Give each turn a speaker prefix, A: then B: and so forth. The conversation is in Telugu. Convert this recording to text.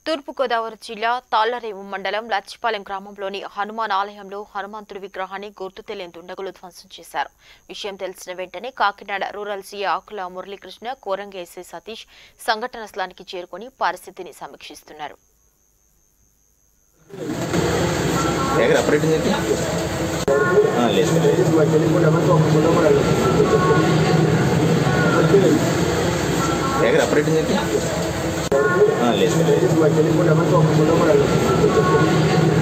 A: తూర్పుగోదావరి జిల్లా తాళ్లరేవు మండలం లచ్చిపాలెం గ్రామంలోని హనుమాన్ ఆలయంలో హనుమంతుడి విగ్రహాన్ని గుర్తు తెలియని దుండగులు ధ్వంసం చేశారు విషయం తెలిసిన వెంటనే Kakinada rural CA Akula Muralikrishna Coringa SI Satish సంఘటన స్థలానికి చేరుకుని పరిస్థితిని సమీక్షిస్తున్నారు
B: ಹೇಗೆ ಆಪರೇಟಿಂಗ್ ಐತಿ ಹಾಂ లేదు ಹೇಗೆ ಆಪರೇಟಿಂಗ್ ಐತಿ ಹಾಂ లేదు